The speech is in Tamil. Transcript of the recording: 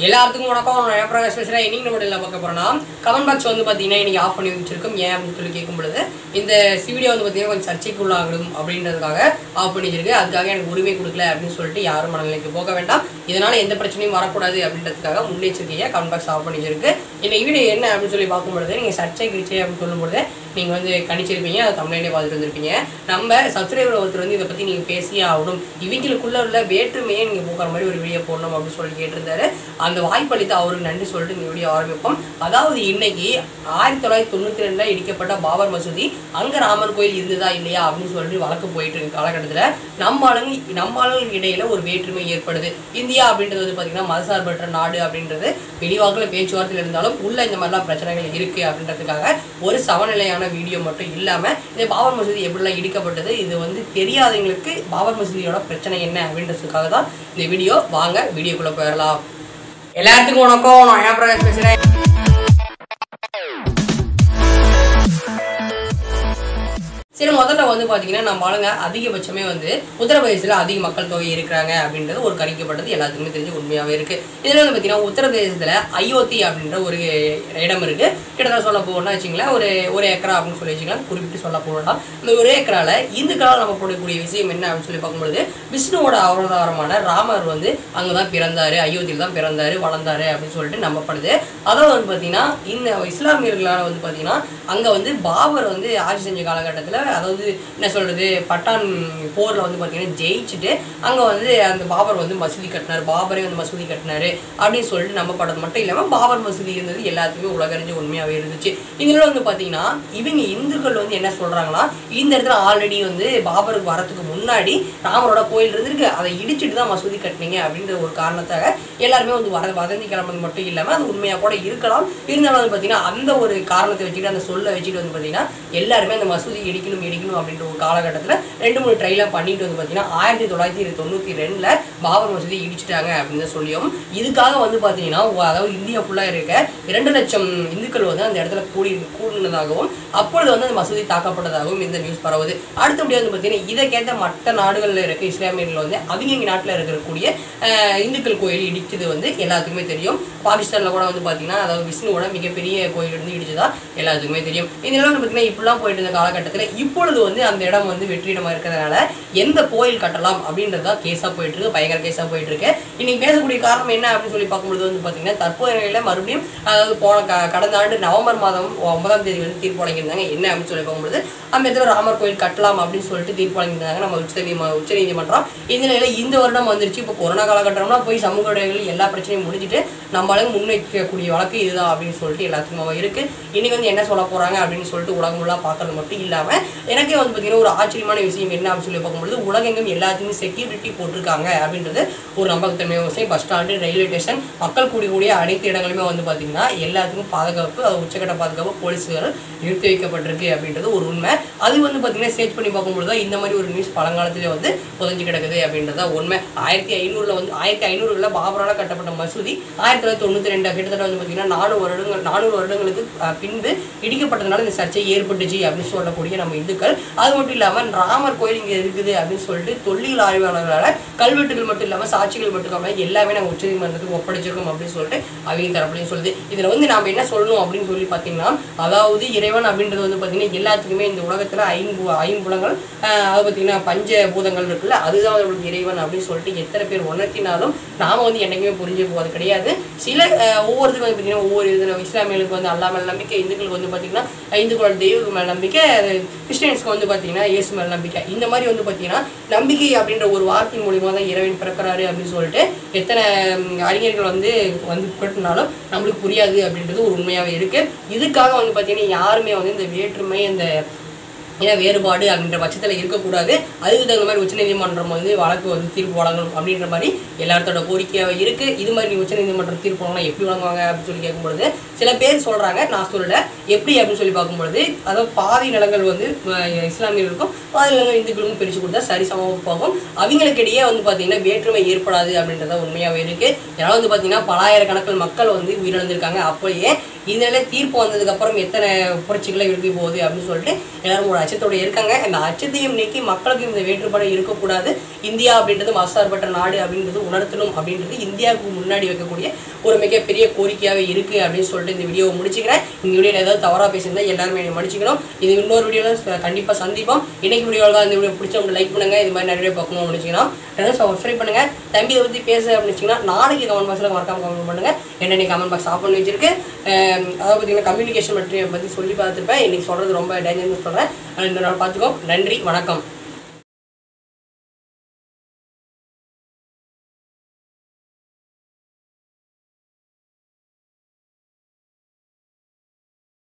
எல்லாத்துக்கும் வணக்கம் நான் ஜெயபிரகாஷ் பேசுகிறேன் இன்னைக்கு நம்ம என்ன பார்க்க போறோம்னா கமெண்ட் பாக்ஸ் வந்து பார்த்தீங்கன்னா இன்னைக்கு ஆஃப் பண்ணி வச்சிருக்கோம் ஏன் அப்படின்னு சொல்லி கேட்கும் பொழுது இந்த வீடியோ வந்து பார்த்தீங்கன்னா கொஞ்சம் சர்ச்சைக்கு உள்ளாகணும் அப்படின்றதுக்காக ஆஃப் பண்ணி வச்சிருக்கு அதுக்காக எனக்கு உரிமை கொடுக்கல அப்படின்னு சொல்லிட்டு யாரும் மனநிலைக்கு போக வேண்டாம் இதனால எந்த பிரச்சனையும் வரக்கூடாது அப்படின்றதுக்காக முன்னெச்சரிக்கையாக கமெண்ட் பாக்ஸ் ஆஃப் பண்ணி வச்சிருக்கு இன்னைக்கு வீடியோ என்ன அப்படின்னு சொல்லி பார்க்கும் பொழுது நீங்கள் சர்ச்சை கிரிச்சை அப்படின்னு சொல்லும்பொழுது நீங்கள் வந்து கணிச்சிருப்பீங்க அதை தமிழ்லேயே பார்த்துட்டு வந்திருப்பீங்க நம்ம சப்ஸ்கிரைபர் ஒருத்தர் வந்து இதை பற்றி நீங்கள் பேசியே ஆகணும் இவங்களுக்குள்ள உள்ள வேற்றுமையை நீங்கள் போக்குற மாதிரி ஒரு வீடியோ போடணும் அப்படின்னு சொல்லி கேட்டிருந்தாரு அந்த வாய்ப்பளித்து அவருக்கு நன்றி சொல்லிட்டு இந்த வீடியோ ஆரம்பிப்போம் அதாவது இன்னைக்கு ஆயிரத்தி தொள்ளாயிரத்தி தொண்ணூற்றி ரெண்டில் இடிக்கப்பட்ட பாபர் மசூதி அங்கே ராமர் கோயில் இருந்ததா இல்லையா அப்படின்னு சொல்லிட்டு வழக்கு போயிட்டு இருக்க காலகட்டத்தில் நம்ம ஆளுங்க நம்ம ஆளுங்களுக்கு இடையில ஒரு வேற்றுமை ஏற்படுது இந்தியா அப்படின்றது வந்து பார்த்தீங்கன்னா மதசார்பற்ற நாடு அப்படின்றது வெளிவாக்கில் பேச்சுவார்த்தையில் இருந்தாலும் உள்ள இந்த மாதிரிலாம் பிரச்சனைகள் இருக்கு அப்படின்றதுக்காக ஒரு சமநிலையான வீடியோ மட்டும் இல்லாமல் இந்த பாபர் மசூதி எப்படிலாம் இடிக்கப்பட்டது இது வந்து தெரியாதவங்களுக்கு பாபர் மசூதியோட பிரச்சனை என்ன அப்படின்றதுக்காக தான் இந்த வீடியோ வாங்க வீடியோக்குள்ளே போயிடலாம் எல்லாத்துக்கும் வணக்கம் நான் ஏன் பேசுகிறேன் சரி முதல்ல வந்து பார்த்தீங்கன்னா நம்ம ஆளுங்க அதிகபட்சமே வந்து உத்தரப்பிரதேசத்தில் அதிக மக்கள் தொகை இருக்கிறாங்க அப்படின்றது ஒரு கணிக்கப்பட்டது எல்லாத்துக்குமே தெரிஞ்ச உண்மையாகவே இருக்கு இதில் வந்து பார்த்தீங்கன்னா உத்தரப்பிரதேசத்தில் அயோத்தி அப்படின்ற ஒரு இடம் இருக்கு கிட்டத்தட்ட சொல்ல போகணும்னா வச்சுங்களேன் ஒரு ஒரு ஏக்கரா அப்படின்னு சொல்லி வச்சுக்கலாம் குறிப்பிட்டு சொல்ல போகலாம் இந்த ஒரு ஏக்கரால இந்துக்களால் நம்ம போடக்கூடிய விஷயம் என்ன அப்படின்னு சொல்லி பார்க்கும்பொழுது விஷ்ணுவோட அவதாரமான ராமர் வந்து அங்கே தான் பிறந்தாரு அயோத்தியில் தான் பிறந்தாரு வளர்ந்தாரு அப்படின்னு சொல்லிட்டு நம்பப்படுது அதாவது வந்து பார்த்தீங்கன்னா இந்த இஸ்லாமியர்களால் வந்து பார்த்தீங்கன்னா அங்கே வந்து பாபர் வந்து ஆட்சி செஞ்ச காலகட்டத்தில் அதாவது என்ன சொல்றது பட்டான் போரில் வந்து பார்த்தீங்கன்னா ஜெயிச்சுட்டு அங்கே வந்து அந்த பாபர் வந்து மசூதி கட்டினார் பாபரே வந்து மசூதி கட்டினாரு அப்படின்னு சொல்லிட்டு நம்பப்பட்டது மட்டும் இல்லாமல் பாபர் மசூதி இருந்தது எல்லாத்துக்குமே உலகறிஞ்ச உண்மையாகவே இருந்துச்சு இதில் வந்து பார்த்தீங்கன்னா இவங்க இந்துக்கள் வந்து என்ன சொல்கிறாங்கன்னா இந்த இடத்துல ஆல்ரெடி வந்து பாபருக்கு வரத்துக்கு முன்னாடி ராமரோட கோயில் இருந்திருக்கு அதை இடிச்சிட்டு தான் மசூதி கட்டினீங்க அப்படின்ற ஒரு காரணத்தாக எல்லாருமே வந்து வர வதந்தி கிளம்புறது மட்டும் இல்லாமல் அது உண்மையாக கூட இருக்கலாம் இருந்தாலும் வந்து பார்த்தீங்கன்னா அந்த ஒரு காரணத்தை வச்சுட்டு அந்த சொல்லை வச்சுட்டு வந்து பார்த்தீங்கன்னா எல்லாருமே அந்த மசூதி இடிக்கணும் இடிக்கணும் அப்படின்ற ஒரு காலகட்டத்தில் ரெண்டு மூணு ட்ரைலாம் பண்ணிட்டு வந்து பார்த்தீங்கன்னா ஆயிரத்தி தொள்ளாயிரத்தி தொண்ணூற்றி ரெண்டில் பாபர் மசூதி இடிச்சிட்டாங்க அப்படின்னு சொல்லியும் இதுக்காக வந்து பார்த்தீங்கன்னா உ- அதாவது இந்தியா ஃபுல்லாக இருக்க இரண்டு லட்சம் இந்துக்கள் வந்து அந்த இடத்துல கூடி கூடினதாகவும் அப்பொழுது வந்து அந்த மசூதி தாக்கப்பட்டதாகவும் இந்த நியூஸ் பரவுது அடுத்தபடியாக வந்து பார்த்தீங்கன்னா இதை கேட்ட மற்ற நாடுகளில் இருக்க இஸ்லாமியர்கள் வந்து அவங்க நாட்டில் இருக்கக்கூடிய அஹ், இந்துக்கள் கோயில் இடிச்சது வந்து எல்லாத்துக்குமே தெரியும் பாகிஸ்தானில் கூட வந்து பார்த்தீங்கன்னா அதாவது விஷ்ணுவோட மிகப்பெரிய கோயில் இருந்து இடிச்சதா எல்லாத்துக்குமே தெரியும் இதெல்லாம் வந்து பார்த்தீங்கன்னா இப்படிலாம் போயிட்டு இருந்த காலகட்டத்தில் இப்பொழுது வந்து அந்த இடம் வந்து வெற்றிடமாக இருக்கிறதுனால எந்த கோயில் கட்டலாம் அப்படின்றது தான் கேஸாக போயிட்டு இருக்கு பயங்கர கேஸாக போயிட்டு இருக்கு இன்னைக்கு பேசக்கூடிய காரணம் என்ன அப்படின்னு சொல்லி பார்க்கும்போது வந்து பார்த்தீங்கன்னா தற்போதைய நிலையில மறுபடியும் அதாவது போன க- கடந்த ஆண்டு நவம்பர் மாதம் ஒன்பதாம் தேதி வந்து தீர்ப்பு வழங்கியிருந்தாங்க என்ன அப்படின்னு சொல்லி பார்க்கும்போது அந்த இடத்துல ராமர் கோயில் கட்டலாம் அப்படின்னு சொல்லிட்டு தீர்ப்பு வழங்கியிருந்தாங்க நம்ம உச்ச உச்ச நீதிமன்றம் இந்த நிலையில இந்த வருடம் வந்துருச்சு இப்போ கொரோனா காலகட்டம்னா போய் சமூக இடைவெளி எல்லா பிரச்சனையும் முடிஞ்சுட்டு நம்மளால முன்வைக்கக்கூடிய வழக்கு இதுதான் அப்படின்னு சொல்லிட்டு எல்லாத்துக்கும் இருக்கு இன்னைக்கு வந்து என்ன சொல்ல போறாங்க அப்படின்னு சொல்லிட்டு உலகம் ஃபுல்லாக பார்க்கறது மட்டும் இல்லாம எனக்கே வந்து பார்த்தீங்கன்னா ஒரு ஆச்சரியமான விஷயம் என்ன அப்படின்னு சொல்லி பார்க்கும்போது உலகெங்கும் எல்லாத்துக்குமே செக்யூரிட்டி போட்டிருக்காங்க அப்படின்றது ஒரு நம்பகத்தன்மையான விஷயம் பஸ் ஸ்டாண்டு ரயில்வே ஸ்டேஷன் மக்கள் கூடிய அனைத்து இடங்களுமே வந்து பார்த்தீங்கன்னா எல்லாத்துக்கும் பாதுகாப்பு அது உச்சக்கட்ட பாதுகாப்பு போலீஸ்கள் நிறுத்தி வைக்கப்பட்டிருக்கு அப்படின்றது ஒரு உண்மை அது வந்து பார்த்தீங்கன்னா சேர்ச் பண்ணி பார்க்கும்போது தான் இந்த மாதிரி ஒரு நியூஸ் பழங்காலத்திலே வந்து புதஞ்சு கிடக்குது அப்படின்றது தான் உண்மை ஆயிரத்தி ஐநூறுல வந்து ஆயிரத்தி ஐநூறுகளில் பாபரால் கட்டப்பட்ட மசூதி ஆயிரத்தி தொள்ளாயிரத்தி தொண்ணூற்றி ரெண்டு கிட்டத்தட்ட வந்து பார்த்தீங்கன்னா நானூறு வருடங்கள் நானூறு வருடங்களுக்கு அஹ், பின்பு இடிக்கப்பட்டதுனால இந்த சர்ச்சை ஏற்பட்டுச்சு அப்படின்னு சொல்லக்கூடிய நம்ம இந்துக்கள் அது மட்டும் இல்லாமல் ராமர் கோயில் இங்கே இருக்குது அப்படின்னு சொல்லிட்டு தொல்லியல் ஆய்வாளர்களால் கல்வெட்டுகள் மட்டும் இல்லாமல் சாட்சிகள் மட்டும் இல்லாமல் எல்லாமே நாங்கள் உச்சநீதிமன்றத்துக்கு ஒப்படைச்சிருக்கோம் அப்படின்னு சொல்லிட்டு அவங்க தரப்புலையும் சொல்லுது இதில் வந்து நாம் என்ன சொல்லணும் அப்படின்னு சொல்லி பார்த்தீங்கன்னா அதாவது இறைவன் அப்படின்றது வந்து பார்த்தீங்கன்னா எல்லாத்துக்குமே இந்த உலகத்தில் ஐம்பு ஐம்புலங்கள் ஆஹ், அது பார்த்தீங்கன்னா பஞ்ச பூதங்கள் இருக்குல்ல அதுதான் நம்மளுக்கு இறைவன் அப்படின்னு சொல்லிட்டு எத்தனை பேர் உணர்த்தினாலும் நாம வந்து என்றைக்குமே புரிஞ்சு போவது கிடையாது சில ஆஹ், ஒவ்வொருத்தருக்கும் வந்து பார்த்தீங்கன்னா ஒவ்வொரு இதில் இஸ்லாமியர்களுக்கு வந்து அல்லா மேல் நம்பிக்கை இந்துக்களுக்கு வந்து பார்த்தீங்கன்னா இந்துக்களோட தெய்வம் மேல் நம்பிக்கை கிறிஸ்டியன்ஸ்க்கு வந்து பார்த்தீங்கன்னா இயேசு மேல் நம்பிக்கை இந்த மாதிரி வந்து பார்த்தீங்கன்னா நம்பிக்கை அப்படின்ற ஒரு வார்த்தை மூலியமாக தான் இறைவன் பிறக்கிறாரு அப்படின்னு சொல்லிட்டு எத்தனை ம், அறிஞர்கள் வந்து வந்து புரட்டினாலும் நம்மளுக்கு புரியாது அப்படின்றது ஒரு உண்மையாகவே இருக்கு இதுக்காக வந்து பார்த்தீங்கன்னா யாருமே வந்து இந்த வேற்றுமை இந்த ஏன் வேறுபாடு அப்படின்ற பட்சத்தில் இருக்கக்கூடாது அதுக்கு தகுந்த மாதிரி உச்சநீதிமன்றம் வந்து வழக்கு வந்து தீர்ப்பு வழங்கணும் அப்படின்ற மாதிரி எல்லாத்தோட கோரிக்கையாக இருக்கு இது மாதிரி நீ உச்சநீதிமன்றம் தீர்ப்பு வழங்கினா எப்படி வழங்குவாங்க அப்படின்னு சொல்லி கேட்கும்பொழுது சில பேர் சொல்றாங்க நான் சொல்லல எப்படி அப்படின்னு சொல்லி பார்க்கும்பொழுது அதாவது பாதி நிலங்கள் வந்து அஹ், இஸ்லாமியர்களுக்கும் பாதி நிலங்கள் இந்துக்களுக்கும் பிரித்து கொடுத்தா சரிசமமாக போகும் அவங்களுக்கிடையே வந்து பார்த்தீங்கன்னா வேற்றுமை ஏற்படாது அப்படின்றத உண்மையாகவே இருக்கு இதனால் வந்து பார்த்தீங்கன்னா பலாயிரக்கணக்கில் மக்கள் வந்து உயிரிழந்திருக்காங்க அப்படியே இதனால தீர்ப்பு வந்ததுக்கு அப்புறம் எத்தனை புரட்சிகளை எழுப்பி போகுது அப்படின்னு சொல்லிட்டு எல்லாரும் ஒரு அச்சத்தோட இருக்காங்க அந்த அச்சத்தையும் நீக்கி மக்களுக்கு இந்த வேற்றுப்பாடு இருக்கக்கூடாது இந்தியா அப்படின்றது மசார்பற்ற நாடு அப்படின்றது உணர்த்தணும் அப்படின்றது இந்தியாவுக்கு முன்னாடி வைக்கக்கூடிய ஒரு மிகப்பெரிய கோரிக்கையாகவே இருக்கு அப்படின்னு சொல்லிட்டு இந்த வீடியோவை முடிச்சுக்கிறேன் இந்த வீடியோவில் ஏதாவது தவறாக பேசியிருந்தா எல்லாருமே என்னை மன்னிச்சுக்கணும் இது இன்னொரு வீடியோவில் கண்டிப்பாக சந்திப்போம் இன்னைக்கு வீடியோவில் தான் இந்த வீடியோ பிடிச்சவங்க லைக் பண்ணுங்க இது மாதிரி நிறைய பார்க்கணும் முடிச்சுக்கலாம் சப்ஸ்கிரைப் பண்ணுங்க தம்பி இதை பற்றி பேச அப்படின்னா நாளைக்கு கமெண்ட் பாக்ஸில் மறக்காம கமெண்ட் பண்ணுங்க என்ன நீ கமெண்ட் பாக்ஸ் ஆஃப் பண்ணி வச்சிருக்கு அஹ் அதாவது பார்த்தீங்கன்னா கம்யூனிகேஷன் பற்றி பற்றி சொல்லி பார்த்துருப்பேன் இன்னைக்கு சொல்கிறது ரொம்ப டேஞ்சர்னு சொல்கிறேன் இந்த நாள் பார்த்துக்கோ நன்றி வணக்கம்